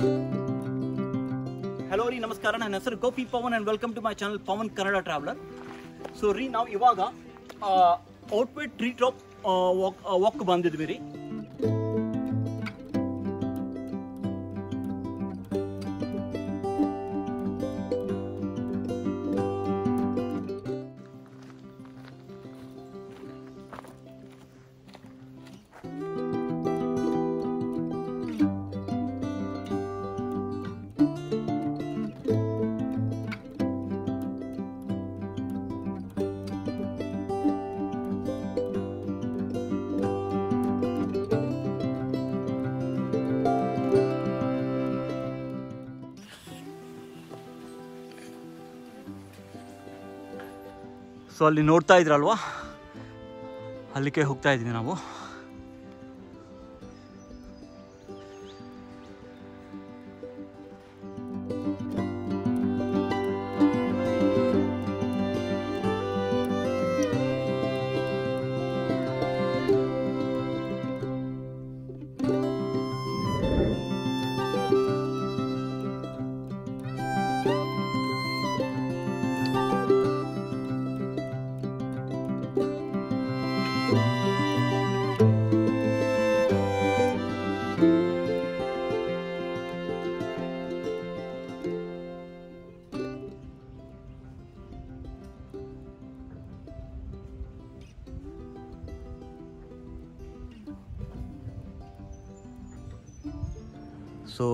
hello ರೀ ನಮಸ್ಕಾರ ನನ್ನ ಹೆಸರು Gopi Pavan and welcome to my channel Pavan Kannada traveller so ರೀ ನಾವು ಇವಾಗ ಔಟ್ವೆ ಟ್ರೀ ಟಾಪ್ ವಾಕ್ ವಾಕ್ ಬಂದಿದ್ವಿ ರೀ ಸೊ ಅಲ್ಲಿ ನೋಡ್ತಾ ಇದ್ರಲ್ವಾ ಅಲ್ಲಿಗೆ ಹೋಗ್ತಾ ಇದ್ವಿ ನಾವು ಸೊ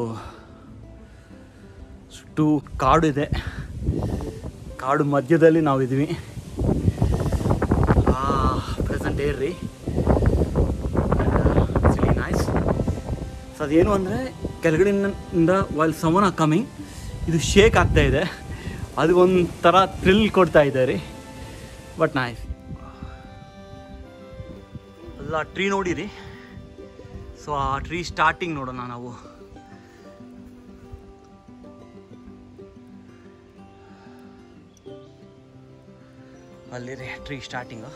ಸುಟ್ಟು ಕಾಡು ಇದೆ ಕಾಡು ಮಧ್ಯದಲ್ಲಿ ನಾವಿದ್ದೀವಿ ಪ್ರೆಸೆಂಟ್ ಏರ್ ರೀ ನೈಸ್ ಸೊ ಅದೇನು ಅಂದರೆ ಕೆಳಗಡೆಯಿಂದ ವೈಲ್ ಸಮನ್ ಕಮಿಂಗ್ ಇದು ಶೇಕ್ ಆಗ್ತಾ ಇದೆ ಅದು ಒಂಥರ ಥ್ರಿಲ್ ಕೊಡ್ತಾ ಇದೆ ರೀ ಬಟ್ ನೈಸ್ ಎಲ್ಲ ಟ್ರೀ ನೋಡಿರಿ ಸೊ ಆ ಟ್ರೀ ಸ್ಟಾರ್ಟಿಂಗ್ ನೋಡೋಣ ನಾವು ಅಲ್ಲಿ ರೀ ಟ್ರೀ ಸ್ಟಾರ್ಟಿಂಗು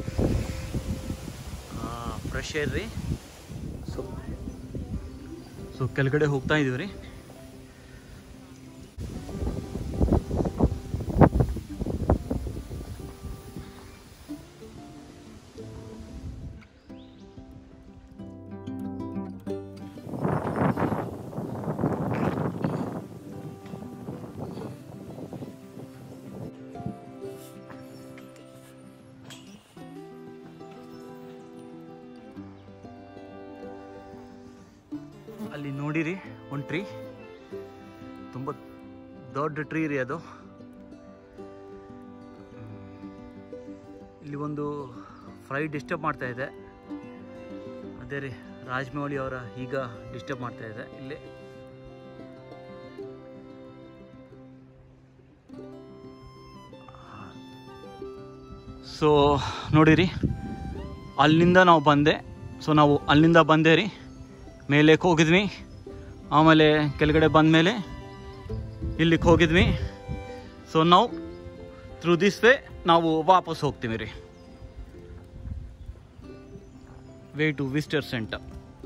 ಫ್ರೆಶ್ ಏರ್ ರೀ ಸೊ ಸೊ ಕೆಳಗಡೆ ಹೋಗ್ತಾ ಇದೀವಿ ರೀ ಅಲ್ಲಿ ನೋಡಿರಿ ಒಂದು ಟ್ರೀ ತುಂಬ ದೊಡ್ಡ ಟ್ರೀ ರೀ ಅದು ಇಲ್ಲಿ ಒಂದು ಫ್ಲೈ ಡಿಸ್ಟರ್ಬ್ ಮಾಡ್ತಾ ಇದೆ ಅದೇ ರೀ ರಾಜಮೌಳಿ ಅವರ ಈಗ ಡಿಸ್ಟರ್ಬ್ ಮಾಡ್ತಾ ಇದೆ ಇಲ್ಲಿ ಸೊ ನೋಡಿರಿ ಅಲ್ಲಿಂದ ನಾವು ಬಂದೆ ಸೊ ನಾವು ಅಲ್ಲಿಂದ ಬಂದೆ ರೀ ಮೇಲಕ್ಕೆ ಹೋಗಿದ್ವಿ ಆಮೇಲೆ ಕೆಳಗಡೆ ಬಂದಮೇಲೆ ಇಲ್ಲಿಗೆ ಹೋಗಿದ್ವಿ ಸೊ ನಾವು ಥ್ರೂ ದಿಸ್ ವೇ ನಾವು ವಾಪಸ್ ಹೋಗ್ತೀವಿ ರೀ way to visitor centre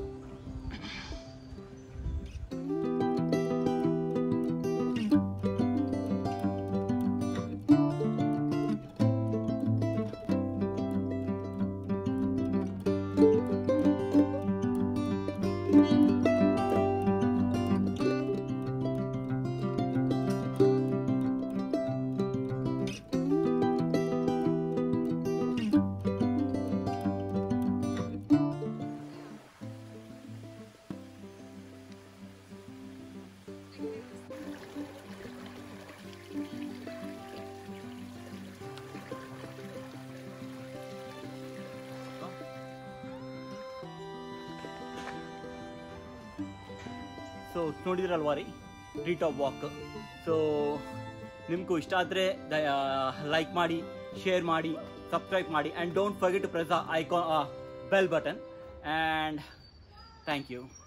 so ನೋಡಿದ್ರಲ್ವಾ ರೀ ಟ್ರೀ ಟಾಪ್ ವಾಕ್ ಸೊ ನಿಮಗೂ ಇಷ್ಟ ಆದರೆ ಲೈಕ್ ಮಾಡಿ ಶೇರ್ ಮಾಡಿ ಸಬ್ಸ್ಕ್ರೈಬ್ ಮಾಡಿ and don't forget to press icon bell button and thank you